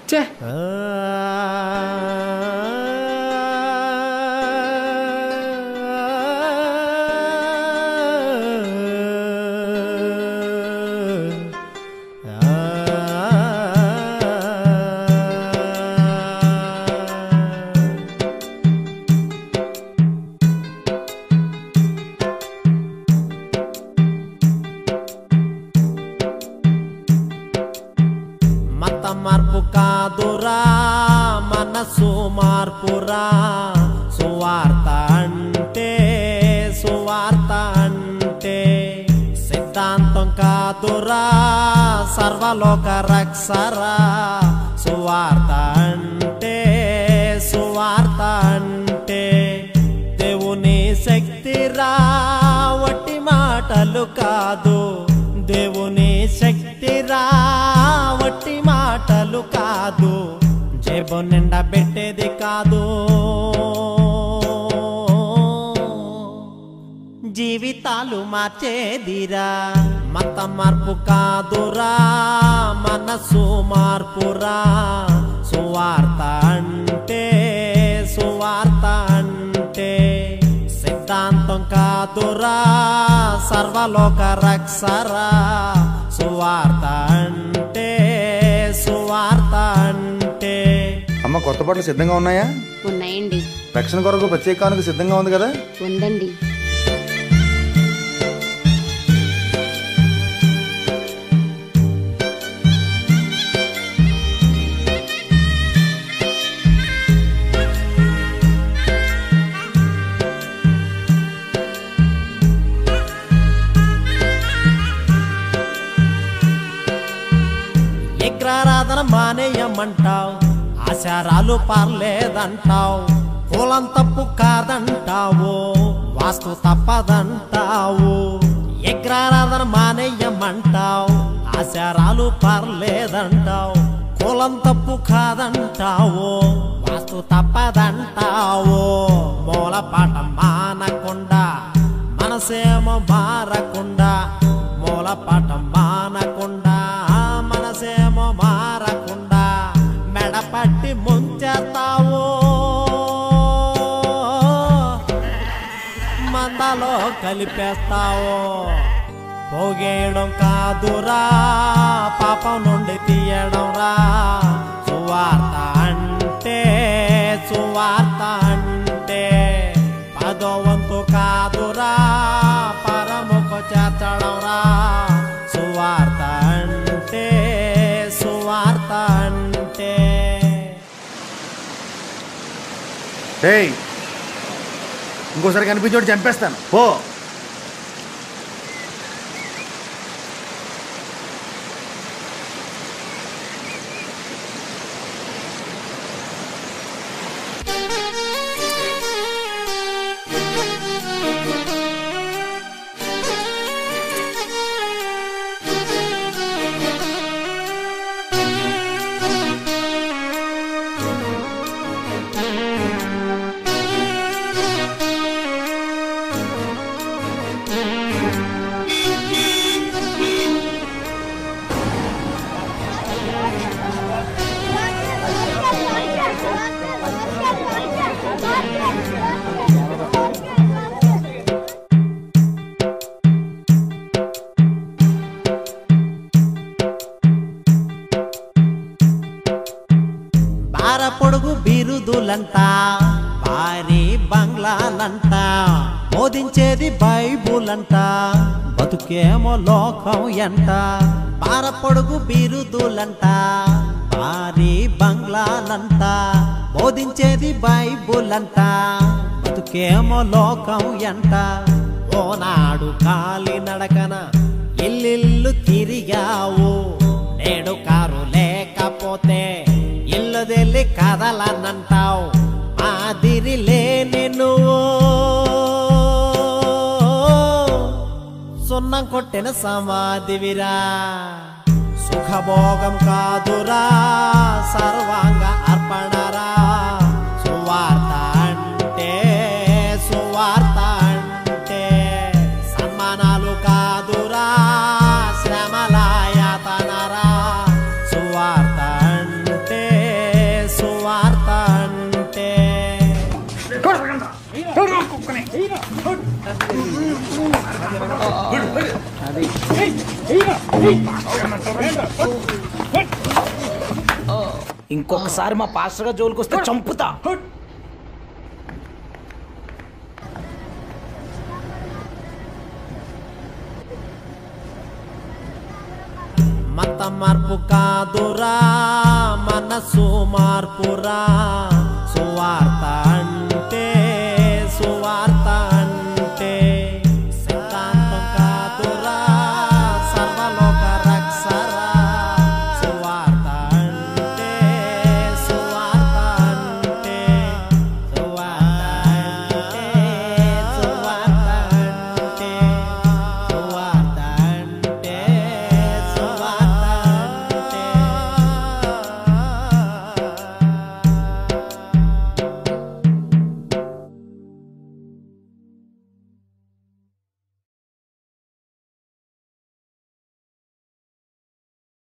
ఛే మత మార్పు కాదురా మనసు మార్పురా సువార్త అంటే సువార్త అంటే సిద్ధాంతం కాదురా సర్వలోక రక్షరా సువార్త అంటే సువార్త అంటే దేవుని శక్తిరా వట్టి మాటలు కాదు దేవుని శక్తిరా వట్టి మాటలు కాదు జేబు నిండా పెట్టేది కాదు జీవితాలు మార్చేదిరా మత మార్పు కాదురా మనసు మార్పురా సువార్త అంటే సువార్త అంటే సిద్ధాంతం కాదురా సర్వలోక రక్షరా సువార్త అంటే సువార్త అంటే అమ్మ కొత్త బట్టలు సిద్ధంగా ఉన్నాయా ఉన్నాయండి రక్షణ కొరకు ప్రత్యేకానికి సిద్ధంగా ఉంది కదా ఉందండి విగ్రహారాధన మానేయమంటావు ఆచారాలు పార్లేదంటావు కులం తప్పు కాదంటావు వాస్తు తప్పదంటావు విగ్రహారాధన మానేయమంటావు ఆచారాలు పార్లేదంటావు కులం తప్పు కాదంటావు వాస్తు తప్పదంటావు మూల పాఠం మానకుండా మనసేమో మారకుండా మూల పాఠం మానకుండా మనసేమో మారకుండా మెడపట్టి ముంచేస్తావు మందలో కలిపేస్తావు పోగేయడం కాదురా పాపం నుండి తీయడం రా సువార్త అంటే సువార్త అంటే పదో వంతు కాదురా పరముకు చేర్చడం రా సువార్త అంటే సువార్త అంటే ఏయ్ ఇంకోసారి కనిపించోడు చంపేస్తాను పో బార పొడుగు బిరుదులంట భారీ బంగ్లాలంట బోధించేది బైబుల్ అంట బతుకేమో లోకం ఎంట బార పొడుగు బిరుదులంట భారీ బంగ్లాలంట బోధించేది బైబుల్ అంట బతుకేమో లోకం ఎంట ఓనాడు కాలి నడకన ఇల్లిల్లు తిరిగావు నేడు కారు లేకపోతే ఇల్లు తెల్లి కదలనంటావు మాదిరి లేని నువ్వు సున్నం కొట్టిన సమాధివిరా సుఖభోగం కాదురా సర్వాంగ అర్పణరా సువార్త అంటే సువార్త అంటే సన్మానాలు కాదురా శ్రమలాయతనరా సువార్త అంటే ఇంకొకసారి మా పాస్టర్ గా జోలికి వస్తే చంపుతా మత మార్పు కాదురా మనసు మార్పురా